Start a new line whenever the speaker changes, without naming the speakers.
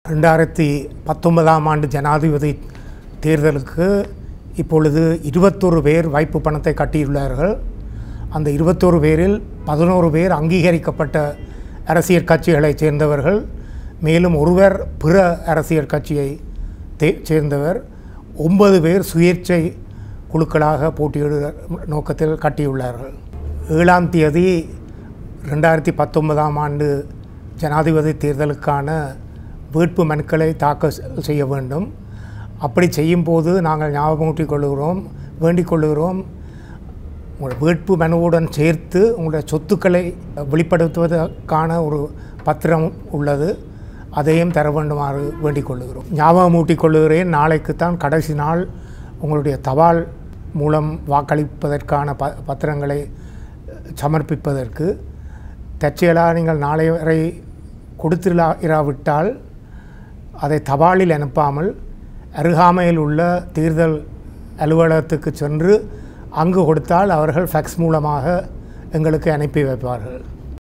ரெண்டாயிரத்தி பத்தொன்பதாம் ஆண்டு ஜனாதிபதி தேர்தலுக்கு இப்பொழுது இருபத்தொரு பேர் வைப்பு பணத்தை கட்டியுள்ளார்கள் அந்த இருபத்தொரு பேரில் பதினோரு பேர் அங்கீகரிக்கப்பட்ட அரசியல் கட்சிகளைச் சேர்ந்தவர்கள் மேலும் ஒருவர் பிற அரசியல் கட்சியை தே சேர்ந்தவர் ஒன்பது பேர் சுயேட்சை குழுக்களாக போட்டியிடுகிற நோக்கத்தில் கட்டியுள்ளார்கள் ஏழாம் தேதி ரெண்டாயிரத்தி பத்தொன்பதாம் ஆண்டு ஜனாதிபதி தேர்தலுக்கான வேட்பு மனுக்களை தாக்கல் செ- செய்ய வேண்டும் அப்படி செய்யும்போது நாங்கள் ஞாபகமூட்டிக் கொள்கிறோம் வேண்டிக் கொள்கிறோம் உங்கள் வேட்பு மனுவுடன் சேர்த்து உங்களுடைய சொத்துக்களை வெளிப்படுத்துவதற்கான ஒரு பத்திரம் உள்ளது அதையும் தர வேண்டுமாறு வேண்டிக் கொள்ளுகிறோம் ஞாபகமூட்டிக் கொள்ளுகிறேன் நாளைக்குத்தான் கடைசி நாள் உங்களுடைய தபால் மூலம் வாக்களிப்பதற்கான ப பத்திரங்களை சமர்ப்பிப்பதற்கு தற்செயலாக நீங்கள் நாளை வரை கொடுத்திரா இராவிட்டால் அதை தபாலில் அனுப்பாமல் அருகாமையில் உள்ள தேர்தல் அலுவலகத்துக்கு சென்று அங்கு கொடுத்தால் அவர்கள் ஃபேக்ஸ் மூலமாக எங்களுக்கு அனுப்பி வைப்பார்கள்